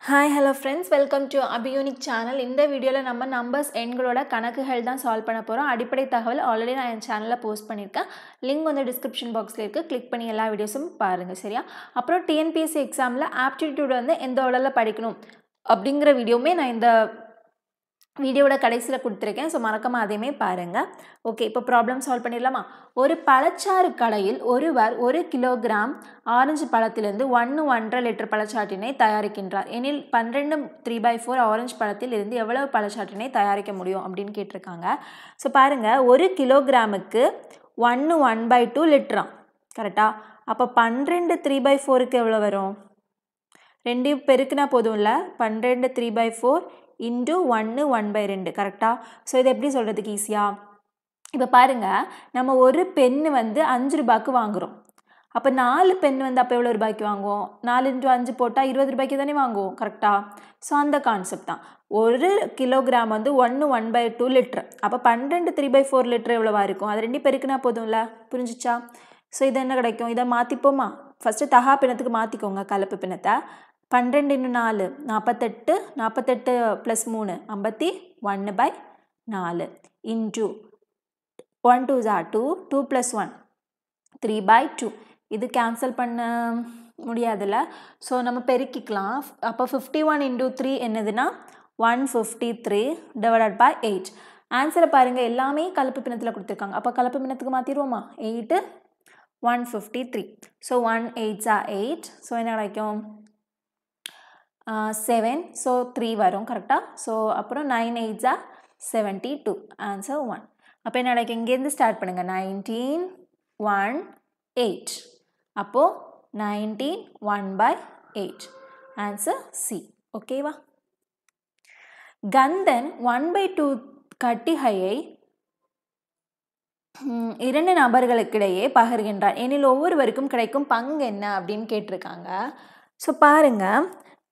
hi hello friends welcome to அபியூனிக் channel இந்த வீடியோவில் நம்ம நம்பர்ஸ் எண்களோட கணக்குகள் தான் சால்வ் பண்ண போகிறோம் அடிப்படை தகவல் ஆல்ரெடி நான் என் சேனலில் போஸ்ட் பண்ணியிருக்கேன் லிங்க் வந்து டிஸ்கிரிப்ஷன் பாக்ஸில் இருக்குது கிளிக் பண்ணி எல்லா வீடியோஸும் பாருங்கள் சரியா அப்புறம் டிஎன்பிஎஸ்சி எக்ஸாமில் ஆப்டிடியூட் வந்து எந்த ஆர்டரில் படிக்கணும் அப்படிங்கிற வீடியோவுமே நான் இந்த வீடியோவோட கடைசியில் கொடுத்துருக்கேன் ஸோ மறக்காமல் அதையுமே பாருங்கள் ஓகே இப்போ ப்ராப்ளம் சால்வ் பண்ணிடலாமா ஒரு பழச்சாறு கடையில் ஒருவர் ஒரு கிலோகிராம் ஆரஞ்சு பழத்திலிருந்து ஒன்று ஒன்றரை லிட்டர் பழச்சாற்றினை தயாரிக்கின்றார் எனில் பன்னிரெண்டு த்ரீ பை ஃபோர் ஆரஞ்சு பழத்தில் இருந்து எவ்வளவு பழச்சாற்றினை தயாரிக்க முடியும் அப்படின்னு கேட்டிருக்காங்க ஸோ பாருங்கள் ஒரு கிலோகிராமுக்கு ஒன்று ஒன் பை டூ லிட்டராம் கரெக்டாக அப்போ பன்னிரெண்டு த்ரீ பை ஃபோருக்கு எவ்வளோ வரும் ரெண்டையும் பெருக்குனா போதும்ல பன்னிரெண்டு த்ரீ பை ஃபோர் இன்ட்டு ஒன்று ஒன் பை ரெண்டு கரெக்டாக ஸோ இதை எப்படி சொல்கிறதுக்கு ஈஸியாக இப்போ பாருங்கள் நம்ம ஒரு பென்னு வந்து அஞ்சு ரூபாய்க்கு வாங்குகிறோம் அப்போ நாலு பென் வந்து அப்போ எவ்வளோ ரூபாய்க்கு வாங்குவோம் நாலு இன்ட்டு அஞ்சு போட்டால் இருபது ரூபாய்க்கு தானே வாங்குவோம் கரெக்டாக ஸோ அந்த கான்செப்ட் தான் ஒரு கிலோகிராம் வந்து ஒன்று ஒன் பை டூ லிட்ரு அப்போ பன்னெண்டு த்ரீ பை ஃபோர் லிட்டர் எவ்வளோவா இருக்கும் அது ரெண்டு பெருக்குனா போதும்ல புரிஞ்சிச்சா ஸோ இது என்ன கிடைக்கும் இதை மாற்றிப்போமா ஃபஸ்ட்டு தகா பிணத்துக்கு மாற்றிக்கோங்க கலப்பு பிணத்தை பன்னிரெண்டு இன்னும் நாலு நாற்பத்தெட்டு நாற்பத்தெட்டு ப்ளஸ் மூணு ஐம்பத்தி ஒன்று பை நாலு இன்டூ ஒன் டூ ஜா two two plus one three by two இது கேன்சல் பண்ண முடியாதுல்ல ஸோ நம்ம பெருக்கிக்கலாம் அப்போ ஃபிஃப்டி ஒன் இன்டூ த்ரீ என்னதுன்னா one fifty three divided by eight ஆன்சரை பாருங்கள் எல்லாமே கலப்பு பிணத்தில் கொடுத்துருக்காங்க அப்போ கலப்பு பிணத்துக்கு மாற்றிடுவோமா eight one fifty three so one எயிட்ஸா எயிட் ஸோ என்ன கிடைக்கும் செவன் ஸோ த்ரீ வரும் கரெக்டாக ஸோ அப்புறம் நைன் எயிட்ஸா செவன்ட்டி டூ ஆன்சர் ஒன் அப்போ என்ன கிடைக்கும் இங்கேருந்து ஸ்டார்ட் பண்ணுங்கள் நைன்டீன் ஒன் எயிட் அப்போது nineteen one by eight answer C ஓகேவா கந்தன் ஒன் பை டூ கட்டிகையை இரண்டு நபர்களுக்கிடையே பகிர்கின்றார் எனில் ஒவ்வொருவருக்கும் கிடைக்கும் பங்கு என்ன அப்படின்னு கேட்டிருக்காங்க ஸோ பாருங்கள்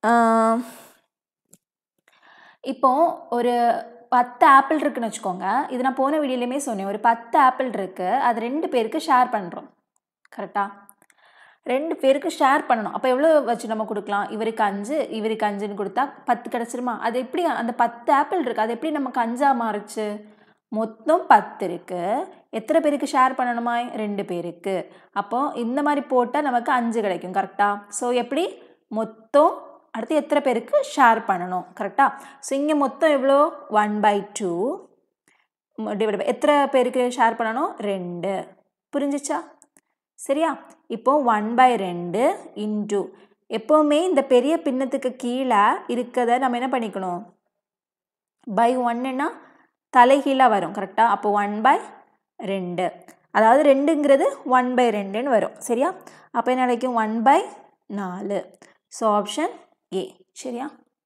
இப்போ ஒரு பத்து ஆப்பிள் இருக்குன்னு வச்சுக்கோங்க இது நான் போன வீடியோலையுமே சொன்னேன் ஒரு பத்து ஆப்பிள் இருக்குது அது ரெண்டு பேருக்கு ஷேர் பண்ணுறோம் கரெக்டாக ரெண்டு பேருக்கு ஷேர் பண்ணணும் அப்போ எவ்வளோ வச்சு நம்ம கொடுக்கலாம் இவருக்கு அஞ்சு இவருக்கு அஞ்சுன்னு கொடுத்தா பத்து கிடச்சிருமா அது எப்படி அந்த பத்து ஆப்பிள் இருக்குது அது எப்படி நமக்கு அஞ்சாக மாறுச்சு மொத்தம் பத்து இருக்குது எத்தனை பேருக்கு ஷேர் பண்ணணுமா ரெண்டு பேருக்கு அப்போது இந்த மாதிரி போட்டால் நமக்கு அஞ்சு கிடைக்கும் கரெக்டாக ஸோ எப்படி மொத்தம் அடுத்து எத்தனை பேருக்கு ஷேர் பண்ணணும் கரெக்டாக ஸோ இங்கே மொத்தம் எவ்வளோ one by two divide by எத்தனை பேருக்கு ஷேர் பண்ணணும் ரெண்டு புரிஞ்சிச்சா சரியா இப்போ ஒன் பை ரெண்டு இன்டூ எப்போவுமே இந்த பெரிய பின்னத்துக்கு கீழே இருக்கிறத நம்ம என்ன பண்ணிக்கணும் பை ஒன்னுன்னா தலைகீழாக வரும் கரெக்டாக அப்போ ஒன் பை ரெண்டு அதாவது ரெண்டுங்கிறது ஒன் பை ரெண்டுன்னு வரும் சரியா அப்போ என்ன கிடைக்கும் ஒன் பை நாலு ஸோ ஆப்ஷன் ஏ சரியா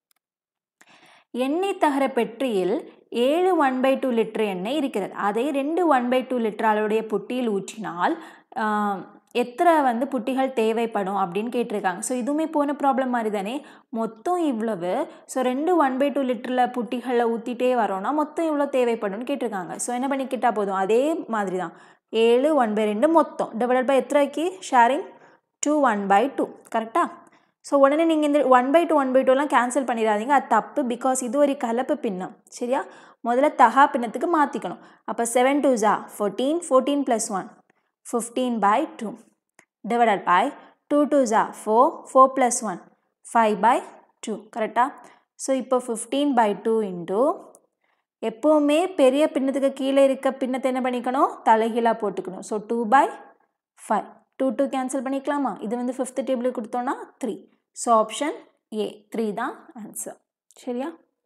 எண்ணெய் தகர பெட்டியில் ஏழு ஒன் பை டூ லிட்டர் எண்ணெய் இருக்கிறது அதை ரெண்டு ஒன் பை டூ லிட்டர் அளவுடைய புட்டியில் ஊற்றினால் எத்தனை வந்து புட்டிகள் தேவைப்படும் அப்படின்னு கேட்டிருக்காங்க ஸோ இதுவுமே போன ப்ராப்ளம் மாதிரி தானே மொத்தம் இவ்வளவு ஸோ ரெண்டு ஒன் பை டூ லிட்டரில் புட்டிகளில் ஊற்றிட்டே வரோம்னா மொத்தம் இவ்வளோ தேவைப்படும்னு கேட்டிருக்காங்க ஸோ என்ன பண்ணிக்கிட்டால் போதும் அதே மாதிரி தான் ஏழு ஒன் பை ரெண்டு மொத்தம் டிவைடட் பை எத்தனைக்கு sharing two one by two கரெக்டாக ஸோ உடனே நீங்கள் இந்த one by two one by டூலாம் கேன்சல் பண்ணிடாதீங்க அது தப்பு பிகாஸ் இது ஒரு கலப்பு பின்னம் சரியா முதல்ல தகா பின்னத்துக்கு மாற்றிக்கணும் அப்போ செவன் டூ ஜா fourteen fourteen plus one fifteen by two divided by two two ஜா four four plus one five by two கரெக்டாக ஸோ இப்போ ஃபிஃப்டீன் பை டூ இன்டூ எப்போவுமே பெரிய பின்னத்துக்கு கீழே இருக்க பின்னத்தை என்ன பண்ணிக்கணும் தலைகீழாக போட்டுக்கணும் so two by five two two cancel பண்ணிக்கலாமா இது வந்து ஃபிஃப்த் டேபிள் கொடுத்தோன்னா three so option A three தான் ஆன்சர் சரியா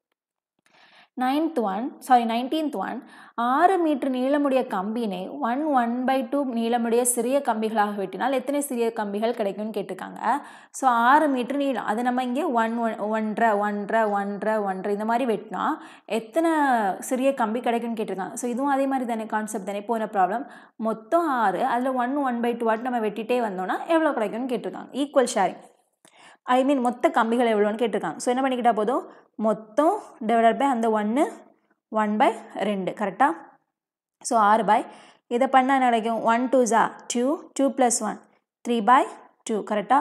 ninth one sorry nineteenth one ஆறு மீட்டர் நீளமுடைய கம்பினை ஒன் ஒன் பை டூ நீளமுடைய சிறிய கம்பிகளாக வெட்டினால் எத்தனை சிறிய கம்பிகள் கிடைக்கும்னு கேட்டிருக்காங்க ஸோ ஆறு மீட்டர் நீளம் அது நம்ம இங்கே ஒன் ஒன் ஒன்றரை ஒன்றரை ஒன்றரை ஒன்றரை இந்த மாதிரி வெட்டினா எத்தனை சிறிய கம்பி கிடைக்கும்னு கேட்டிருக்காங்க ஸோ இதுவும் அதே மாதிரி தானே கான்செப்ட் தானே போன ப்ராப்ளம் மொத்தம் ஆறு அதில் one one by two what நம்ம வெட்டிகிட்டே வந்தோம்னா எவ்வளோ கிடைக்கும்னு கேட்டிருக்காங்க ஈக்குவல் ஷேரிங் ஐ மீன் மொத்த கம்பிகள் எவ்வளோன்னு கேட்டிருக்காங்க ஸோ என்ன பண்ணிக்கிட்டால் போதும் மொத்தம் டிவைடட் பை அந்த ஒன்று ஒன் பை ரெண்டு கரெக்டாக ஸோ ஆறு பை இதை பண்ணால் என்ன கிடைக்கும் ஒன் டூ ஜா two two plus one three by two கரெக்டாக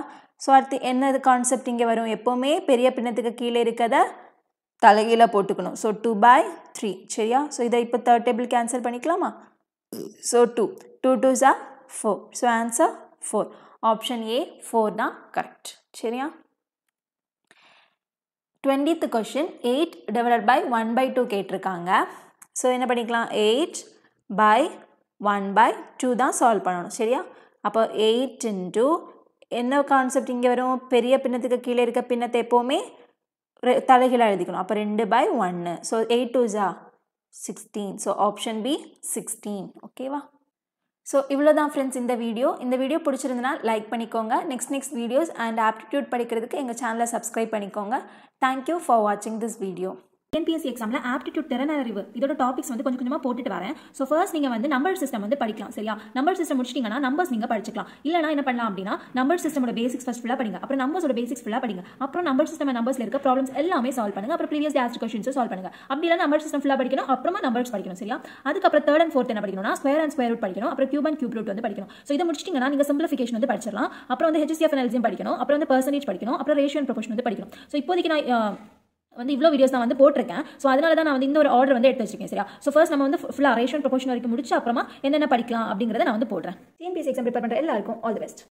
ஸோ அடுத்து என்னது கான்செப்ட் இங்கே வரும் எப்போவுமே பெரிய பின்னத்துக்கு கீழே இருக்கதை தலைகீழ போட்டுக்கணும் ஸோ டூ பை த்ரீ சரியா ஸோ இதை இப்போ தேர்ட் டேபிள் கேன்சல் பண்ணிக்கலாமா ஸோ டூ டூ டூ ஜா four so answer four option A four தான் கரெக்ட் சரியா twentieth question eight divided by one by two கேட்டிருக்காங்க ஸோ என்ன பண்ணிக்கலாம் eight by one by two தான் சால்வ் பண்ணணும் சரியா அப்போ எயிட் இன்டூ என்ன கான்செப்ட் இங்கே வரும் பெரிய பின்னத்துக்கு கீழே இருக்க பின்னத்தை எப்போவுமே தலைகீழாக எழுதிக்கணும் அப்போ ரெண்டு பை ஒன்று ஸோ எயிட் டூ ஜா sixteen so option B sixteen ஓகேவா ஸோ இவ்வளோ தான் ஃப்ரெண்ட்ஸ் இந்த வீடியோ இந்த வீடியோ பிடிச்சிருந்தனா லைக் பண்ணிக்கோங்க next next videos and aptitude படிக்கிறதுக்கு எங்கள் சேனலை சப்ஸ்கிரைப் பண்ணிக்கோங்க தேங்க்யூ ஃபார் வாட்சிங் திஸ் வீடியோ என்பிஎஸ்சி எக்ஸாமில் ஆப்டிடியூட் திறன் அறிவு இதோட டாபிக்ஸ் வந்து கொஞ்சம் கொஞ்சமாக போட்டுட்டு வரேன் ஸோ ஃபர்ஸ்ட் நீங்கள் வந்து நம்பர் சிஸ்டம் வந்து படிக்கலாம் சரியா நம்பர் சிஸ்டம் முடிச்சிட்டிங்கன்னா நம்பர்ஸ் நீங்கள் படிச்சுக்கலாம் இல்லைனா என்ன பண்ணலாம் அப்படின்னா நம்பர் சிஸ்டமோட பேசிக்ஸ் ஃபஸ்ட் ஃபுல்லாக படிங்க அப்புறம் நம்பர்ஸோட பேசிக்ஸ் ஃபுல்லாக படிங்க அப்புறம் நம்பர் சிஸ்டம் நம்பர்ஸில் இருக்க ப்ராப்ளம்ஸ் எல்லாமே சால்வ் பண்ணுங்க அப்புறம் ப்ரீவியஸ் ஆஸ்ட் கொஸ்டின்ஸும் சால்வ் பண்ணுங்க அப்படி இல்லை நம்பர் சிஸ்டம் ஃபுல்லாக படிக்கணும் அப்புறமா நம்பர்ஸ் படிக்கணும் சரியா அதுக்கப்புறம் தேர்ட் அண்ட் ஃபோர்த் என்ன படிக்கணும்னா ஸ்கொயர் அண்ட் ஸ்கொயர் ரூட் படிக்கணும் அப்புறம் கியூப் அண்ட் கியூப் ரூட் வந்து படிக்கணும் ஸோ இதை முடிச்சிட்டிங்கன்னா நீங்கள் சிம்பிளிஃபிகேஷன் வந்து படிச்சிடலாம் அப்புறம் வந்து ஹெச்சிஎஃப் அனாலிசியும் படிக்கணும் அப்புறம் வந்து பர்சன்டேஜ் படிக்கணும் அப்புறம் ரேஷியோ அண்ட் ப்ரொபோஷன் வந்து படிக்கணும் ஸோ இப்போதைக்கு நான் வந்து இவ்வளோ வீடியோஸ் நான் வந்து போட்டிருக்கேன் ஸோ அதனால தான் நான் வந்து இந்த ஒரு ஆர்டர் வந்து எடுத்து வச்சிருக்கேன் சரியா ஸோ ஃபர்ஸ்ட் நம்ம வந்து ஃபுல்லாக ரேஷன் ப்ரொபோஷன் வரைக்கும் முடிச்சு அப்புறமா என்னென்ன படிக்கலாம் அப்படிங்கிறத நான் வந்து போடுறேன் டிஎன்பிஎஸ்சி எக்ஸாம் ப்ரிப்பேர் பண்ணுற எல்லாருக்கும் ஆல் தி பெஸ்ட்